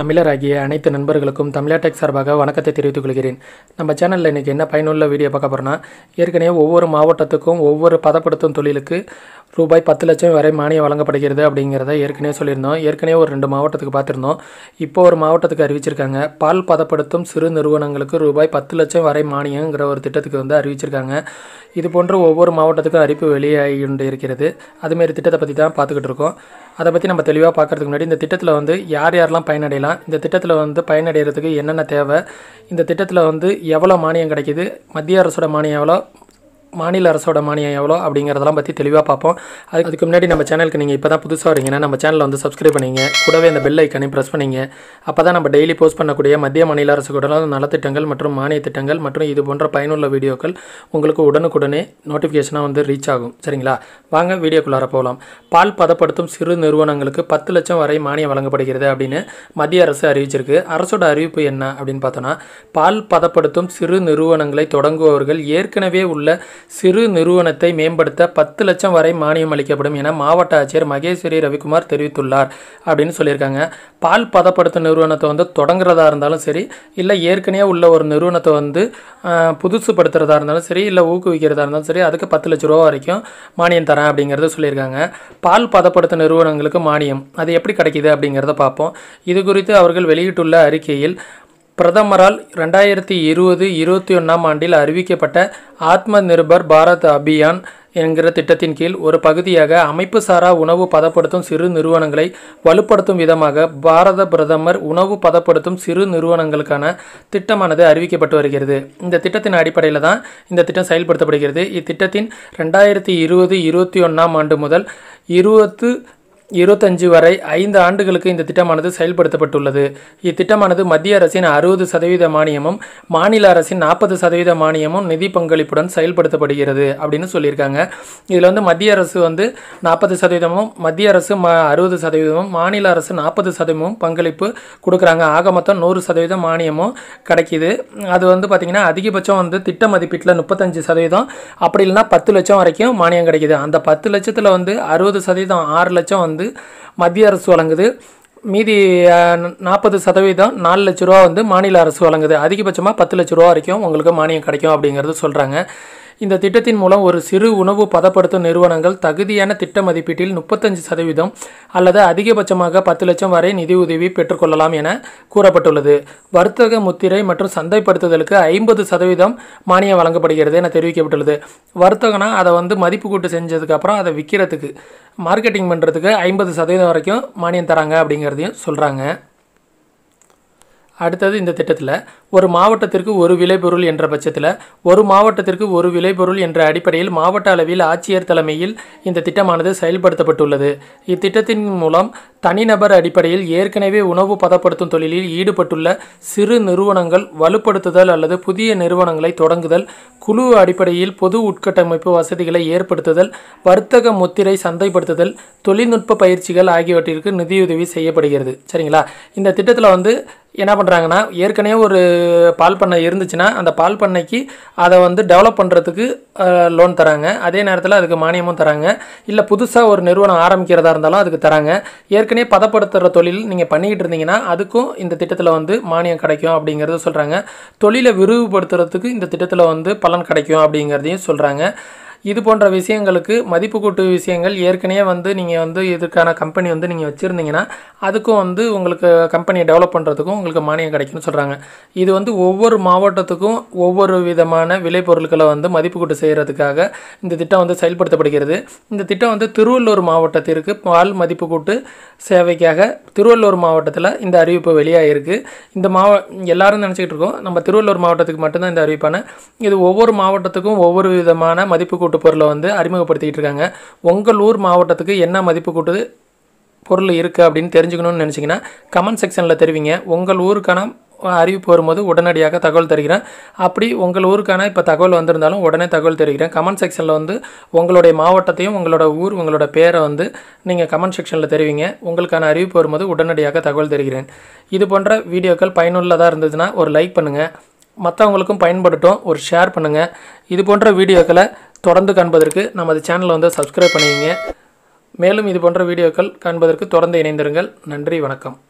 தமிழராகிய அனைத்து நண்பர்களுக்கும் தமிழாடெக் சார்பாக வணக்கத்தை தெரிவித்துக் கொள்கிறேன் நம்ம சேனலில் இன்றைக்கி என்ன பயனுள்ள வீடியோ பார்க்க போகிறோன்னா ஏற்கனவே ஒவ்வொரு மாவட்டத்துக்கும் ஒவ்வொரு பதப்படுத்தும் தொழிலுக்கு ரூபாய் பத்து லட்சம் வரை மானியம் வழங்கப்படுகிறது அப்படிங்கிறத ஏற்கனவே சொல்லியிருந்தோம் ஏற்கனவே ஒரு ரெண்டு மாவட்டத்துக்கு பார்த்துருந்தோம் இப்போ ஒரு மாவட்டத்துக்கு அறிவிச்சிருக்காங்க பால் பதப்படுத்தும் சிறு நிறுவனங்களுக்கு ரூபாய் பத்து லட்சம் வரை மானியங்கிற ஒரு திட்டத்துக்கு வந்து அறிவிச்சிருக்காங்க இது போன்ற ஒவ்வொரு மாவட்டத்துக்கும் அறிவிப்பு வெளியாகி கொண்டு இருக்கிறது அதுமாரி திட்டத்தை பற்றி தான் பார்த்துக்கிட்டு இருக்கோம் அதை பற்றி நம்ம தெளிவாக பார்க்கறதுக்கு முன்னாடி இந்த திட்டத்தில் வந்து யார் யாரெல்லாம் பயனடையலாம் இந்த திட்டத்தில் வந்து பயனடைகிறதுக்கு என்னென்ன தேவை இந்த திட்டத்தில் வந்து எவ்வளோ மானியம் கிடைக்கிது மத்திய அரசோட மானியம் எவ்வளோ மாநில அரசோட மானியம் எவ்வளோ அப்படிங்கிறதெல்லாம் பற்றி தெளிவாக பார்ப்போம் அது அதுக்கு முன்னாடி நம்ம சேனலுக்கு நீங்கள் இப்போ தான் புதுசாக வரீங்கன்னா நம்ம சேனலை வந்து சப்ஸ்கிரைப் பண்ணிங்க கூடவே அந்த பெல் ஐக்கனையும் ப்ரெஸ் பண்ணிங்க அப்போ தான் நம்ம டெய்லி போஸ்ட் பண்ணக்கூடிய மத்திய மாநில அரசு கூட நலத்திட்டங்கள் மற்றும் மானிய திட்டங்கள் மற்றும் இது போன்ற பயனுள்ள வீடியோக்கள் உங்களுக்கு உடனுக்குடனே நோட்டிஃபிகேஷனாக வந்து ரீச் ஆகும் சரிங்களா வாங்க வீடியோக்குள்ளார போகலாம் பால் பதப்படுத்தும் சிறு நிறுவனங்களுக்கு பத்து லட்சம் வரை மானியம் வழங்கப்படுகிறது அப்படின்னு மத்திய அரசு அறிவிச்சிருக்கு அரசோட அறிவிப்பு என்ன அப்படின்னு பார்த்தோன்னா பால் பதப்படுத்தும் சிறு நிறுவனங்களை தொடங்குபவர்கள் ஏற்கனவே உள்ள சிறு நிறுவனத்தை மேம்படுத்த பத்து லட்சம் வரை மானியம் அளிக்கப்படும் என மாவட்ட ஆட்சியர் மகேஸ்வரி ரவிக்குமார் தெரிவித்துள்ளார் அப்படின்னு சொல்லியிருக்காங்க பால் பதப்படுத்தும் நிறுவனத்தை வந்து தொடங்குறதா இருந்தாலும் சரி இல்லை ஏற்கனவே உள்ள ஒரு நிறுவனத்தை வந்து ஆஹ், புதுசுப்படுத்துறதா இருந்தாலும் சரி இல்லை ஊக்குவிக்கிறதா இருந்தாலும் சரி அதுக்கு பத்து லட்ச ரூபா வரைக்கும் மானியம் தரேன் அப்படிங்கிறத சொல்லியிருக்காங்க பால் பதப்படுத்தும் நிறுவனங்களுக்கு மானியம் அது எப்படி கிடைக்கிது அப்படிங்கிறத பார்ப்போம் இது குறித்து அவர்கள் வெளியிட்டுள்ள அறிக்கையில் பிரதமரால் ரெண்டாயிரத்தி இருபது இருபத்தி ஒன்றாம் ஆண்டில் அறிவிக்கப்பட்ட ஆத்ம நிர்பர் பாரத் அபியான் என்கிற திட்டத்தின் கீழ் ஒரு பகுதியாக அமைப்பு சாரா உணவு பதப்படுத்தும் சிறு நிறுவனங்களை வலுப்படுத்தும் விதமாக பாரத பிரதமர் உணவு பதப்படுத்தும் சிறு நிறுவனங்களுக்கான திட்டமானது அறிவிக்கப்பட்டு வருகிறது இந்த திட்டத்தின் அடிப்படையில் தான் இந்த திட்டம் செயல்படுத்தப்படுகிறது இத்திட்டத்தின் ரெண்டாயிரத்தி இருபது இருபத்தி ஒன்றாம் ஆண்டு முதல் இருபத்து இருபத்தஞ்சு வரை ஐந்து ஆண்டுகளுக்கு இந்த திட்டமானது செயல்படுத்தப்பட்டுள்ளது இத்திட்டமானது மத்திய அரசின் அறுபது சதவீத மானியமும் மாநில அரசின் நாற்பது சதவீத மானியமும் நிதி பங்களிப்புடன் செயல்படுத்தப்படுகிறது அப்படின்னு சொல்லியிருக்காங்க இதில் வந்து மத்திய அரசு வந்து நாற்பது சதவீதமும் மத்திய அரசு ம அறுபது சதவீதமும் மாநில அரசு நாற்பது சதவீதமும் பங்களிப்பு கொடுக்குறாங்க ஆக மொத்தம் நூறு சதவீதம் மானியமும் கிடைக்கிது அது வந்து பார்த்திங்கன்னா அதிகபட்சம் வந்து திட்ட மதிப்பீட்டில் முப்பத்தஞ்சு சதவீதம் அப்படி இல்லைன்னா பத்து லட்சம் வரைக்கும் மானியம் கிடைக்குது அந்த பத்து லட்சத்தில் வந்து அறுபது சதவீதம் ஆறு லட்சம் வந்து மத்திய அரசு வழங்குது மீதி நாற்பது சதவீதம் நாலு லட்ச ரூபா வந்து மாநில அரசு வழங்குது அதிகபட்சமாக பத்து லட்ச ரூபா வரைக்கும் உங்களுக்கு மானியம் கிடைக்கும் அப்படிங்கிறது சொல்கிறாங்க இந்த திட்டத்தின் மூலம் ஒரு சிறு உணவு பதப்படுத்தும் நிறுவனங்கள் தகுதியான திட்ட மதிப்பீட்டில் முப்பத்தஞ்சு சதவீதம் அல்லது அதிகபட்சமாக பத்து லட்சம் வரை நிதியுதவி பெற்றுக்கொள்ளலாம் என கூறப்பட்டுள்ளது வர்த்தக முத்திரை மற்றும் சந்தைப்படுத்துதலுக்கு ஐம்பது சதவீதம் மானியம் வழங்கப்படுகிறது என தெரிவிக்கப்பட்டுள்ளது வர்த்தகனா அதை வந்து மதிப்பு கூட்டு செஞ்சதுக்கப்புறம் அதை விற்கிறதுக்கு மார்க்கெட்டிங் பண்ணுறதுக்கு ஐம்பது சதவீதம் வரைக்கும் மானியம் தராங்க அப்படிங்கிறதையும் சொல்கிறாங்க அடுத்தது இந்த திட்டத்தில் ஒரு மாவட்டத்திற்கு ஒரு விளைபொருள் என்ற பட்சத்தில் ஒரு மாவட்டத்திற்கு ஒரு விளைபொருள் என்ற அடிப்படையில் மாவட்ட அளவில் ஆட்சியர் தலைமையில் இந்த திட்டமானது செயல்படுத்தப்பட்டுள்ளது இத்திட்டத்தின் மூலம் தனிநபர் அடிப்படையில் ஏற்கனவே உணவு பதப்படுத்தும் தொழிலில் ஈடுபட்டுள்ள சிறு நிறுவனங்கள் வலுப்படுத்துதல் அல்லது புதிய நிறுவனங்களை தொடங்குதல் குழு அடிப்படையில் பொது உட்கட்டமைப்பு வசதிகளை ஏற்படுத்துதல் வர்த்தக முத்திரை சந்தைப்படுத்துதல் தொழில்நுட்ப பயிற்சிகள் ஆகியவற்றிற்கு நிதியுதவி செய்யப்படுகிறது சரிங்களா இந்த திட்டத்தில் வந்து என்ன பண்ணுறாங்கன்னா ஏற்கனவே ஒரு பால் பண்ணை இருந்துச்சுன்னா அந்த பால் பண்ணைக்கு அதை வந்து டெவலப் பண்ணுறதுக்கு லோன் தராங்க அதே நேரத்தில் அதுக்கு மானியமும் தராங்க இல்லை புதுசாக ஒரு நிறுவனம் ஆரம்பிக்கிறதா இருந்தாலும் அதுக்கு தராங்க ஏற்கனவே பதப்படுத்துகிற தொழில் நீங்கள் பண்ணிக்கிட்டு இருந்தீங்கன்னா அதுக்கும் இந்த திட்டத்தில் வந்து மானியம் கிடைக்கும் அப்படிங்கிறத சொல்கிறாங்க தொழிலை விரிவுபடுத்துறதுக்கு இந்த திட்டத்தில் வந்து பலன் கிடைக்கும் அப்படிங்கிறதையும் சொல்கிறாங்க இது போன்ற விஷயங்களுக்கு மதிப்பு கூட்டு விஷயங்கள் ஏற்கனவே வந்து நீங்கள் வந்து இதுக்கான கம்பெனி வந்து நீங்கள் வச்சுருந்தீங்கன்னா அதுக்கும் வந்து உங்களுக்கு கம்பெனியை டெவலப் பண்ணுறதுக்கும் உங்களுக்கு மானியம் கிடைக்கும்னு சொல்கிறாங்க இது வந்து ஒவ்வொரு மாவட்டத்துக்கும் ஒவ்வொரு விதமான விளைபொருட்களை வந்து மதிப்பு கூட்டு செய்கிறதுக்காக இந்த திட்டம் வந்து செயல்படுத்தப்படுகிறது இந்த திட்டம் வந்து திருவள்ளூர் மாவட்டத்திற்கு பால் மதிப்பு கூட்டு சேவைக்காக திருவள்ளூர் மாவட்டத்தில் இந்த அறிவிப்பு வெளியாகிருக்கு இந்த மாவ எல்லாரும் நினச்சிக்கிட்டு இருக்கோம் நம்ம திருவள்ளூர் மாவட்டத்துக்கு மட்டும்தான் இந்த அறிவிப்பான இது ஒவ்வொரு மாவட்டத்துக்கும் ஒவ்வொரு விதமான மதிப்பு கூட்டு பொருளை வந்து அறிமுகப்படுத்திக்கிட்டு இருக்காங்க உங்கள் ஊர் மாவட்டத்துக்கு என்ன மதிப்பு கூட்டு பொருள் இருக்குது அப்படின்னு தெரிஞ்சுக்கணும்னு நினச்சிங்கன்னா கமெண்ட் செக்ஷனில் தெரிவிங்க உங்கள் ஊருக்கான அறிவிப்பு வரும்போது உடனடியாக தகவல் தருகிறேன் அப்படி உங்கள் ஊருக்கான இப்போ தகவல் வந்திருந்தாலும் உடனே தகவல் தருகிறேன் கமெண்ட் செக்ஷனில் வந்து உங்களுடைய மாவட்டத்தையும் உங்களோட ஊர் உங்களோட பேரை வந்து நீங்கள் கமெண்ட் செக்ஷனில் தெரிவிங்க உங்களுக்கான அறிவிப்பு வரும்போது உடனடியாக தகவல் தருகிறேன் இது போன்ற வீடியோக்கள் பயனுள்ளதாக இருந்ததுன்னா ஒரு லைக் பண்ணுங்கள் மற்றவங்களுக்கும் பயன்படட்டும் ஒரு ஷேர் பண்ணுங்கள் இது போன்ற வீடியோக்களை தொடர்ந்து காண்பதற்கு நமது சேனலை வந்து சப்ஸ்கிரைப் பண்ணிக்கங்க மேலும் இது போன்ற வீடியோக்கள் காண்பதற்கு தொடர்ந்து இணைந்திருங்கள் நன்றி வணக்கம்